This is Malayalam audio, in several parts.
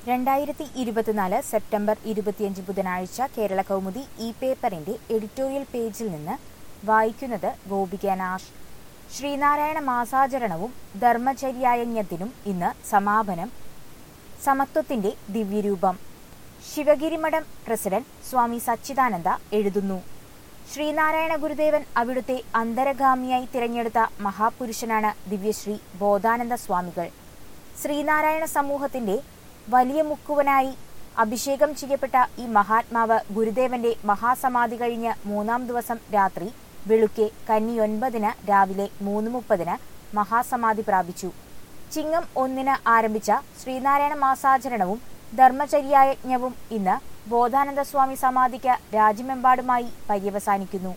രണ്ടായിരത്തി ഇരുപത്തിനാല് സെപ്റ്റംബർ ഇരുപത്തിയഞ്ച് ബുധനാഴ്ച കേരള കൗമുദി ഇ പേപ്പറിന്റെ എഡിറ്റോറിയൽ പേജിൽ നിന്ന് വായിക്കുന്നത് ഗോപിക നാഷ് ശ്രീനാരായണ മാസാചരണവും ധർമ്മചര്യായജ്ഞത്തിനും ഇന്ന് സമാപനം സമത്വത്തിന്റെ ദിവ്യരൂപം ശിവഗിരിമഠം പ്രസിഡന്റ് സ്വാമി സച്ചിദാനന്ദ എഴുതുന്നു ശ്രീനാരായണ ഗുരുദേവൻ അവിടുത്തെ അന്തരഗാമിയായി തിരഞ്ഞെടുത്ത മഹാപുരുഷനാണ് ദിവ്യശ്രീ ബോധാനന്ദ സ്വാമികൾ ശ്രീനാരായണ സമൂഹത്തിന്റെ വലിയ മുക്കുവനായി അഭിഷേകം ചെയ്യപ്പെട്ട ഈ മഹാത്മാവ് ഗുരുദേവന്റെ മഹാസമാധി കഴിഞ്ഞ് മൂന്നാം ദിവസം രാത്രി വെളുക്കെ കന്നി ഒൻപതിന് രാവിലെ മൂന്ന് മുപ്പതിന് മഹാസമാധി പ്രാപിച്ചു ചിങ്ങം ഒന്നിന് ആരംഭിച്ച ശ്രീനാരായണ മാസാചരണവും ധർമ്മചര്യായജ്ഞവും ഇന്ന് ബോധാനന്ദ സ്വാമി സമാധിക്ക് രാജ്യമെമ്പാടുമായി പര്യവസാനിക്കുന്നു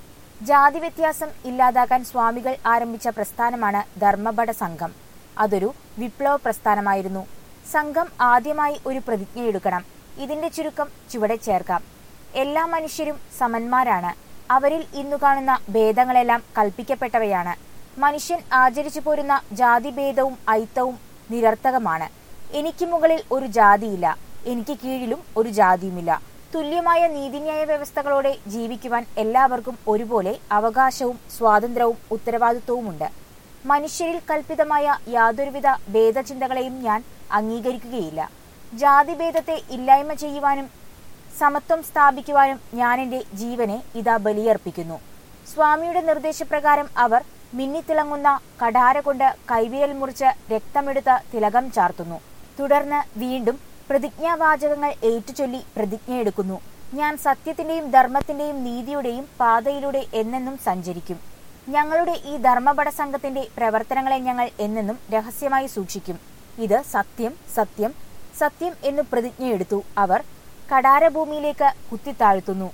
ജാതി വ്യത്യാസം ഇല്ലാതാക്കാൻ സ്വാമികൾ ആരംഭിച്ച പ്രസ്ഥാനമാണ് ധർമ്മഭട സംഘം അതൊരു വിപ്ലവ പ്രസ്ഥാനമായിരുന്നു സംഘം ആദ്യമായി ഒരു പ്രതിജ്ഞയെടുക്കണം ഇതിന്റെ ചുരുക്കം ചുവടെ ചേർക്കാം എല്ലാ മനുഷ്യരും സമന്മാരാണ് അവരിൽ ഇന്നു കാണുന്ന ഭേദങ്ങളെല്ലാം കൽപ്പിക്കപ്പെട്ടവയാണ് മനുഷ്യൻ ആചരിച്ചു പോരുന്ന ജാതിഭേദവും ഐത്തവും നിരർത്ഥകമാണ് എനിക്ക് മുകളിൽ ഒരു ജാതിയില്ല എനിക്ക് കീഴിലും ഒരു ജാതിയുമില്ല തുല്യമായ നീതിന്യായ വ്യവസ്ഥകളോടെ ജീവിക്കുവാൻ എല്ലാവർക്കും ഒരുപോലെ അവകാശവും സ്വാതന്ത്ര്യവും ഉത്തരവാദിത്വവുമുണ്ട് മനുഷ്യരിൽ കൽപ്പിതമായ യാതൊരുവിധ ഭേദചിന്തകളെയും ഞാൻ അംഗീകരിക്കുകയില്ല ജാതിഭേദത്തെ ഇല്ലായ്മ ചെയ്യുവാനും സമത്വം സ്ഥാപിക്കുവാനും ഞാൻ എന്റെ ജീവനെ ഇതാ ബലിയർപ്പിക്കുന്നു സ്വാമിയുടെ നിർദ്ദേശപ്രകാരം അവർ മിന്നിത്തിളങ്ങുന്ന കഠാര കൊണ്ട് കൈവിരൽ മുറിച്ച് രക്തമെടുത്ത് തിലകം ചാർത്തുന്നു തുടർന്ന് വീണ്ടും പ്രതിജ്ഞാവാചകങ്ങൾ ഏറ്റുചൊല്ലി പ്രതിജ്ഞയെടുക്കുന്നു ഞാൻ സത്യത്തിന്റെയും ധർമ്മത്തിന്റെയും നീതിയുടെയും പാതയിലൂടെ എന്നെന്നും സഞ്ചരിക്കും ഞങ്ങളുടെ ഈ ധർമ്മപട സംഘത്തിന്റെ പ്രവർത്തനങ്ങളെ ഞങ്ങൾ എന്നെന്നും രഹസ്യമായി സൂക്ഷിക്കും ഇത് സത്യം സത്യം സത്യം എന്ന് പ്രതിജ്ഞയെടുത്തു അവർ കടാരഭൂമിയിലേക്ക് കുത്തിത്താഴ്ത്തുന്നു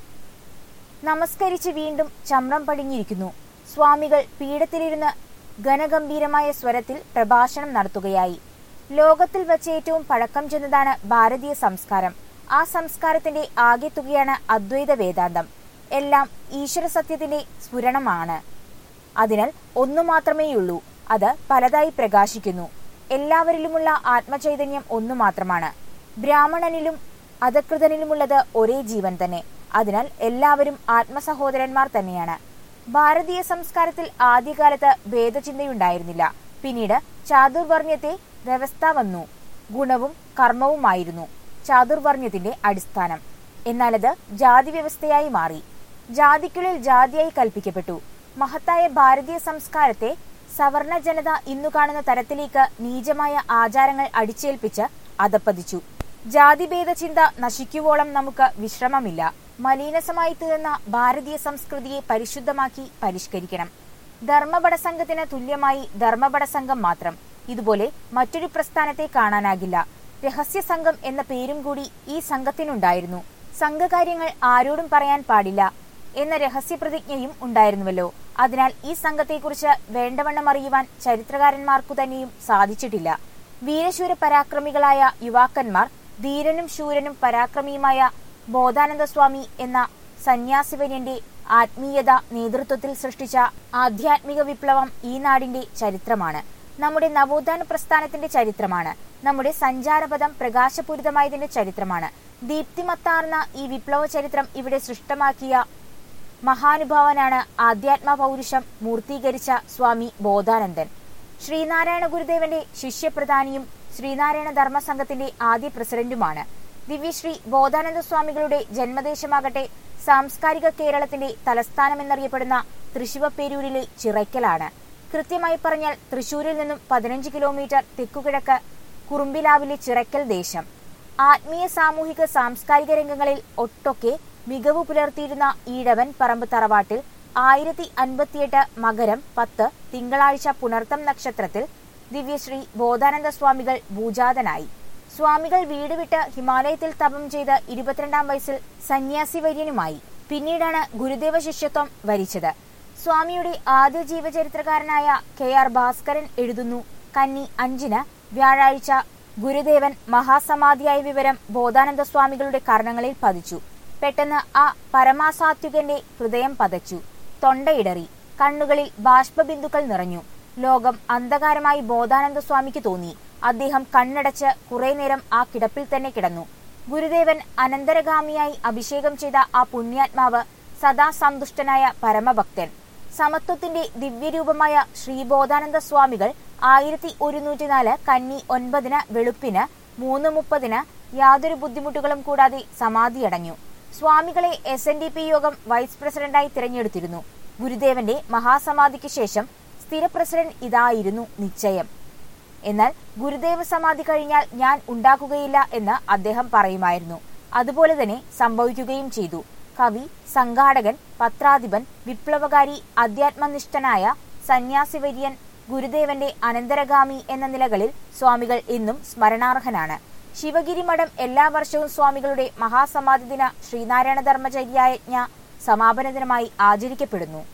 നമസ്കരിച്ച് വീണ്ടും ചമ്രം പടിഞ്ഞിരിക്കുന്നു സ്വാമികൾ പീഠത്തിലിരുന്ന് ഘനഗംഭീരമായ സ്വരത്തിൽ പ്രഭാഷണം നടത്തുകയായി ലോകത്തിൽ വച്ച് ഏറ്റവും പഴക്കം ചെന്നതാണ് ഭാരതീയ സംസ്കാരം ആ സംസ്കാരത്തിന്റെ ആകെ തുകയാണ് അദ്വൈത വേദാന്തം എല്ലാം ഈശ്വര സത്യത്തിന്റെ സ്ഫുരണമാണ് അതിനാൽ ഒന്നു മാത്രമേയുള്ളൂ അത് പലതായി പ്രകാശിക്കുന്നു എല്ലാവരിലുമുള്ള ആത്മചൈതന്യം ഒന്നു മാത്രമാണ് ബ്രാഹ്മണനിലും അധകൃതനിലുമുള്ളത് ഒരേ ജീവൻ തന്നെ അതിനാൽ എല്ലാവരും ആത്മസഹോദരന്മാർ തന്നെയാണ് ഭാരതീയ സംസ്കാരത്തിൽ ആദ്യകാലത്ത് ഭേദചിന്തയുണ്ടായിരുന്നില്ല പിന്നീട് ചാതുർവർണ്ണ്യത്തെ വ്യവസ്ഥ വന്നു ഗുണവും കർമ്മവുമായിരുന്നു ചാതുർവർണ്ണ്യത്തിന്റെ അടിസ്ഥാനം എന്നാലത് ജാതി വ്യവസ്ഥയായി മാറി ജാതിക്കുള്ളിൽ ജാതിയായി കൽപ്പിക്കപ്പെട്ടു മഹത്തായ ഭാരതീയ സംസ്കാരത്തെ സവർണ ജനത ഇന്നു കാണുന്ന തരത്തിലേക്ക് നീചമായ ആചാരങ്ങൾ അടിച്ചേൽപ്പിച്ച് അധപ്പതിച്ചു ജാതിഭേദ ചിന്ത നശിക്കുവോളം നമുക്ക് വിശ്രമമില്ല മലീനസമായി തീർന്ന ഭാരതീയ സംസ്കൃതിയെ പരിശുദ്ധമാക്കി പരിഷ്കരിക്കണം ധർമ്മപട സംഘത്തിന് തുല്യമായി ധർമ്മപട സംഘം മാത്രം ഇതുപോലെ മറ്റൊരു പ്രസ്ഥാനത്തെ കാണാനാകില്ല രഹസ്യ സംഘം എന്ന പേരും കൂടി ഈ സംഘത്തിനുണ്ടായിരുന്നു സംഘകാര്യങ്ങൾ ആരോടും പറയാൻ പാടില്ല എന്ന രഹസ്യ പ്രതിജ്ഞയും ഉണ്ടായിരുന്നുവല്ലോ അതിനാൽ ഈ സംഘത്തെക്കുറിച്ച് വേണ്ടവണ്ണം അറിയുവാൻ ചരിത്രകാരന്മാർക്കു തന്നെയും സാധിച്ചിട്ടില്ല വീരശൂര പരാക്രമികളായ യുവാക്കന്മാർ ധീരനും ശൂരനും പരാക്രമിയുമായ ബോധാനന്ദ സ്വാമി എന്ന സന്യാസിവര്യന്റെ ആത്മീയത നേതൃത്വത്തിൽ സൃഷ്ടിച്ച ആധ്യാത്മിക വിപ്ലവം ഈ നാടിന്റെ ചരിത്രമാണ് നമ്മുടെ നവോത്ഥാന പ്രസ്ഥാനത്തിന്റെ ചരിത്രമാണ് നമ്മുടെ സഞ്ചാരപഥം പ്രകാശപൂരിതമായതിന്റെ ചരിത്രമാണ് ദീപ്തിമത്താർന്ന ഈ വിപ്ലവ ചരിത്രം ഇവിടെ സൃഷ്ടമാക്കിയ മഹാനുഭാവനാണ് ആധ്യാത്മ പൗരുഷം മൂർത്തീകരിച്ച സ്വാമി ബോധാനന്ദൻ ശ്രീനാരായണ ഗുരുദേവന്റെ ശിഷ്യപ്രധാനിയും ശ്രീനാരായണ ധർമ്മസംഘത്തിന്റെ ആദ്യ പ്രസിഡന്റുമാണ് ദിവ്യശ്രീ ബോധാനന്ദ സ്വാമികളുടെ ജന്മദേശമാകട്ടെ സാംസ്കാരിക കേരളത്തിന്റെ തലസ്ഥാനമെന്നറിയപ്പെടുന്ന തൃശിവപ്പേരൂരിലെ ചിറയ്ക്കലാണ് കൃത്യമായി പറഞ്ഞാൽ തൃശൂരിൽ നിന്നും പതിനഞ്ച് കിലോമീറ്റർ തെക്കുകിഴക്ക് കുറുമ്പിലാവിലെ ചിറയ്ക്കൽ ദേശം ആത്മീയ സാമൂഹിക സാംസ്കാരിക രംഗങ്ങളിൽ ഒട്ടൊക്കെ മികവ് പുലർത്തിയിരുന്ന ഈഴവൻ പറമ്പ് തറവാട്ടിൽ ആയിരത്തി അൻപത്തിയെട്ട് മകരം പത്ത് തിങ്കളാഴ്ച പുണർത്തം നക്ഷത്രത്തിൽ ദിവ്യശ്രീ ബോധാനന്ദ സ്വാമികൾ ഭൂജാതനായി സ്വാമികൾ വീട് വിട്ട് ഹിമാലയത്തിൽ തപം ചെയ്ത് ഇരുപത്തിരണ്ടാം വയസ്സിൽ സന്യാസി വര്യനുമായി പിന്നീടാണ് ഗുരുദേവ ശിഷ്യത്വം വരിച്ചത് സ്വാമിയുടെ ആദ്യ ജീവചരിത്രകാരനായ കെ ആർ ഭാസ്കരൻ എഴുതുന്നു കന്നി അഞ്ചിന് വ്യാഴാഴ്ച ഗുരുദേവൻ മഹാസമാധിയായ വിവരം ബോധാനന്ദ സ്വാമികളുടെ കർണങ്ങളിൽ പതിച്ചു പെട്ടെന്ന് ആ പരമാസാത്വികന്റെ ഹൃദയം പതച്ചു തൊണ്ടയിടറി കണ്ണുകളിൽ ബാഷ്പബിന്ദുക്കൾ നിറഞ്ഞു ലോകം അന്ധകാരമായി ബോധാനന്ദ സ്വാമിക്ക് തോന്നി അദ്ദേഹം കണ്ണടച്ച് കുറെ നേരം ആ കിടപ്പിൽ തന്നെ കിടന്നു ഗുരുദേവൻ അനന്തരഗാമിയായി അഭിഷേകം ചെയ്ത ആ പുണ്യാത്മാവ് സദാ സന്തുഷ്ടനായ പരമഭക്തൻ സമത്വത്തിന്റെ ദിവ്യരൂപമായ ശ്രീബോധാനന്ദ സ്വാമികൾ ആയിരത്തി ഒരുന്നൂറ്റിനാല് കന്നി ഒൻപതിന് വെളുപ്പിന് മൂന്ന് മുപ്പതിന് യാതൊരു ബുദ്ധിമുട്ടുകളും കൂടാതെ സമാധിയടഞ്ഞു സ്വാമികളെ എസ് എൻ ഡി പി യോഗം വൈസ് പ്രസിഡന്റായി തിരഞ്ഞെടുത്തിരുന്നു ഗുരുദേവന്റെ മഹാസമാധിക്ക് ശേഷം സ്ഥിര പ്രസിഡന്റ് ഇതായിരുന്നു നിശ്ചയം എന്നാൽ ഗുരുദേവ സമാധി കഴിഞ്ഞാൽ ഞാൻ ഉണ്ടാക്കുകയില്ല എന്ന് അദ്ദേഹം പറയുമായിരുന്നു അതുപോലെ തന്നെ സംഭവിക്കുകയും ചെയ്തു കവി സംഘാടകൻ പത്രാധിപൻ വിപ്ലവകാരി അധ്യാത്മനിഷ്ഠനായ സന്യാസിവര്യൻ ഗുരുദേവന്റെ അനന്തരഗാമി എന്ന നിലകളിൽ സ്വാമികൾ എന്നും സ്മരണാർഹനാണ് ശിവഗിരി മഠം എല്ലാ വർഷവും സ്വാമികളുടെ മഹാസമാധി ദിന ശ്രീനാരായണ ധർമ്മചര്യായജ്ഞ സമാപന ദിനമായി ആചരിക്കപ്പെടുന്നു